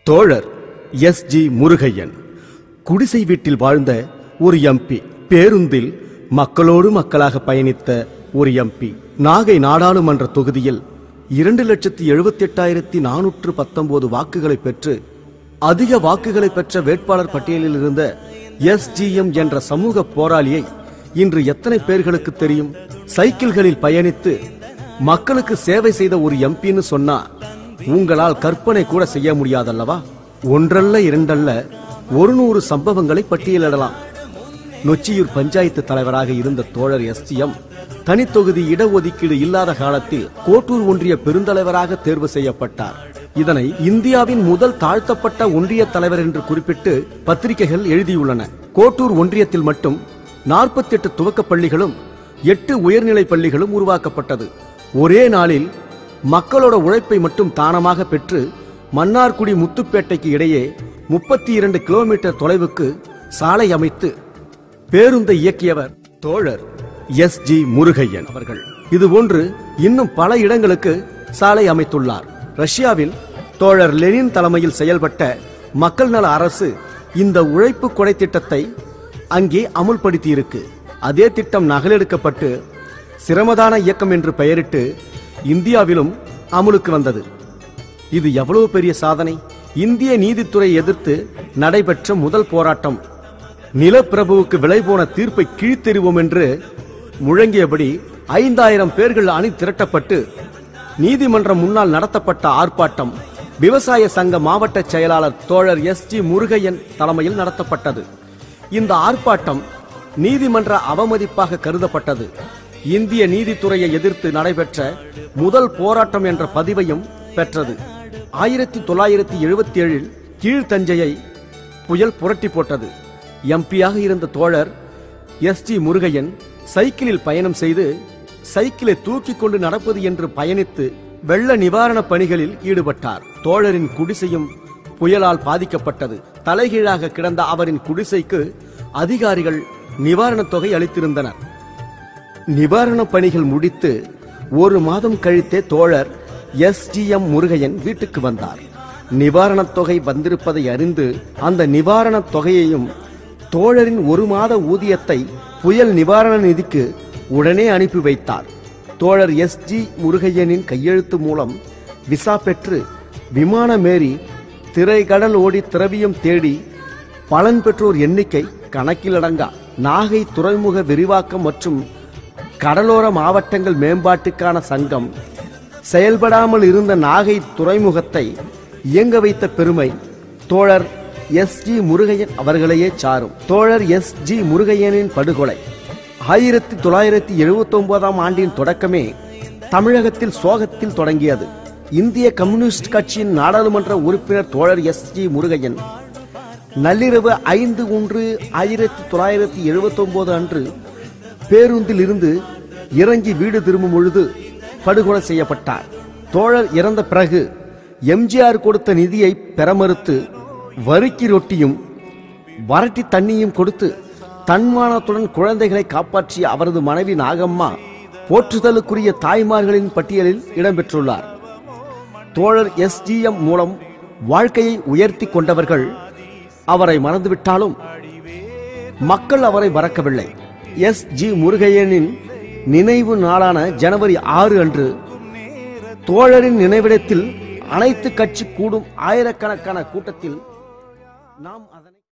தோழர் S G Murugaiyan குடிசை வீட்டில் வாழ்ந்த ஒரு எம்பி பேருந்தில் மக்களோடு மக்களாக பயணித்த ஒரு எம்பி நாகை நாடாளுமன்ற தொகுதியில் இரண்டு லட்சத்தி எழுபத்தி எட்டாயிரத்தி நானூற்று பத்தொன்பது வாக்குகளை பெற்று அதிக வாக்குகளை பெற்ற வேட்பாளர் பட்டியலில் இருந்த எஸ்ஜிஎம் என்ற சமூக போராளியை இன்று எத்தனை பேர்களுக்கு தெரியும் சைக்கிள்களில் பயணித்து மக்களுக்கு சேவை செய்த ஒரு எம்பின்னு சொன்னா உங்களால் கற்பனை கூட செய்ய முடியாதல்லவா ஒன்றல்ல இரண்டல்ல ஒரு நூறு சம்பவங்களை பட்டியலிடலாம் நொச்சியூர் பஞ்சாயத்து தலைவராக இருந்த தோழர் எஸ்டிஎம் தனித்தொகுதி இடஒதுக்கீடு இல்லாத காலத்தில் கோட்டூர் ஒன்றிய பெருந்தலைவராக தேர்வு செய்யப்பட்டார் இதனை இந்தியாவின் முதல் தாழ்த்தப்பட்ட ஒன்றிய தலைவர் என்று குறிப்பிட்டு பத்திரிகைகள் எழுதியுள்ளன கோட்டூர் ஒன்றியத்தில் மட்டும் 48 துவக்கப் பள்ளிகளும் எட்டு உயர்நிலைப் பள்ளிகளும் உருவாக்கப்பட்டது ஒரே நாளில் மக்களோட உழைப்பை மட்டும் தானமாக பெற்று மன்னார்குடி முத்துப்பேட்டைக்கு இடையே முப்பத்தி இரண்டு கிலோமீட்டர் தொலைவுக்கு சாலை அமைத்து பேருந்தை இயக்கியவர் தோழர் எஸ் ஜி முருகையன் அவர்கள் இதுபோன்று இன்னும் பல இடங்களுக்கு சாலை அமைத்துள்ளார் ரஷ்யாவில் தோழர் லெனின் தலைமையில் செயல்பட்ட மக்கள் நல அரசு இந்த உழைப்பு கொடை திட்டத்தை அங்கே அமுல்படுத்தியிருக்கு அதே திட்டம் நகலெடுக்கப்பட்டு சிரமதான இயக்கம் என்று பெயரிட்டு இந்தியாவிலும் அமுலுக்கு வந்தது இது எவ்வளவு பெரிய சாதனை இந்திய நீதித்துறை எதிர்த்து நடைபெற்ற முதல் போராட்டம் நிலப்பிரபுவுக்கு விலை போன தீர்ப்பை கீழ்த்தெறிவோம் என்று முழங்கியபடி ஐந்தாயிரம் பேர்கள் அணி திரட்டப்பட்டு நீதிமன்றம் முன்னால் நடத்தப்பட்ட ஆர்ப்பாட்டம் விவசாய சங்க மாவட்ட செயலாளர் தோழர் எஸ் ஜி முருகையன் தலைமையில் நடத்தப்பட்டது இந்த ஆர்ப்பாட்டம் நீதிமன்ற அவமதிப்பாக கருதப்பட்டது இந்திய நீதித்துறையை எதிர்த்து நடைபெற்ற முதல் போராட்டம் என்ற பதிவையும் பெற்றது ஆயிரத்தி தொள்ளாயிரத்தி எழுபத்தி ஏழில் கீழ்த்தஞ்சையை புயல் புரட்டி போட்டது எம்பியாக இருந்த தோழர் எஸ் ஜி முருகையன் சைக்கிளில் பயணம் செய்து சைக்கிளை தூக்கிக் கொண்டு நடப்பது என்று பயணித்து வெள்ள நிவாரணப் பணிகளில் ஈடுபட்டார் தோழரின் குடிசையும் புயலால் பாதிக்கப்பட்டது தலைகீழாக கிடந்த அவரின் குடிசைக்கு அதிகாரிகள் நிவாரணத் தொகை அளித்திருந்தனர் நிவாரணப் பணிகள் முடித்து ஒரு மாதம் கழித்தே தோழர் எஸ்டிஎம் முருகையன் வீட்டுக்கு வந்தார் நிவாரணத் தொகை வந்திருப்பதை அறிந்து அந்த நிவாரணத் தொகையையும் தோழரின் ஒரு மாத ஊதியத்தை புயல் நிவாரண நிதிக்கு உடனே அனுப்பி வைத்தார் தோழர் எஸ் ஜி முருகையனின் கையெழுத்து மூலம் விசா பெற்று விமானமேறி திரைக்கடல் ஓடி திரவியம் தேடி பலன் பெற்றோர் எண்ணிக்கை கணக்கிலடங்கா நாகை துறைமுக விரிவாக்கம் மற்றும் கடலோர மாவட்டங்கள் மேம்பாட்டுக்கான சங்கம் செயல்படாமல் இருந்த நாகை துறைமுகத்தை இயங்க வைத்த பெருமை தோழர் எஸ் ஜி முருகையன் அவர்களையே சாரும் தோழர் எஸ் ஜி முருகையனின் படுகொலை ஆயிரத்தி தொள்ளாயிரத்தி எழுபத்தி ஒன்பதாம் ஆண்டின் தொடக்கமே தமிழகத்தில் சோகத்தில் தொடங்கியது இந்திய கம்யூனிஸ்ட் கட்சியின் நாடாளுமன்ற உறுப்பினர் தோழர் எஸ் ஜி முருகையன் நள்ளிரவு ஐந்து ஒன்று ஆயிரத்தி தொள்ளாயிரத்தி எழுபத்தி ஒன்பது அன்று பேருந்தில் இருந்து இறங்கி வீடு திரும்பும் பொழுது படுகொலை செய்யப்பட்டார் தோழர் இறந்த பிறகு எம்ஜிஆர் கொடுத்த நிதியை பெற மறுத்து வறுக்கி ரொட்டியும் வரட்டி தண்ணியும் கொடுத்து தன்மானத்துடன் குழந்தைகளை காப்பாற்றிய அவரது மனைவி நாகம்மா போற்றுதலுக்குரிய தாய்மார்களின் பட்டியலில் இடம்பெற்றுள்ளார் தோழர் எஸ்ஜிஎம் மூலம் வாழ்க்கையை உயர்த்தி கொண்டவர்கள் அவரை மறந்துவிட்டாலும் மக்கள் அவரை மறக்கவில்லை எஸ் ஜி முருகையனின் நினைவு நாளான ஜனவரி ஆறு அன்று தோழரின் நினைவிடத்தில் அனைத்து கட்சி கூடும் ஆயிரக்கணக்கான கூட்டத்தில் நாம் அதனை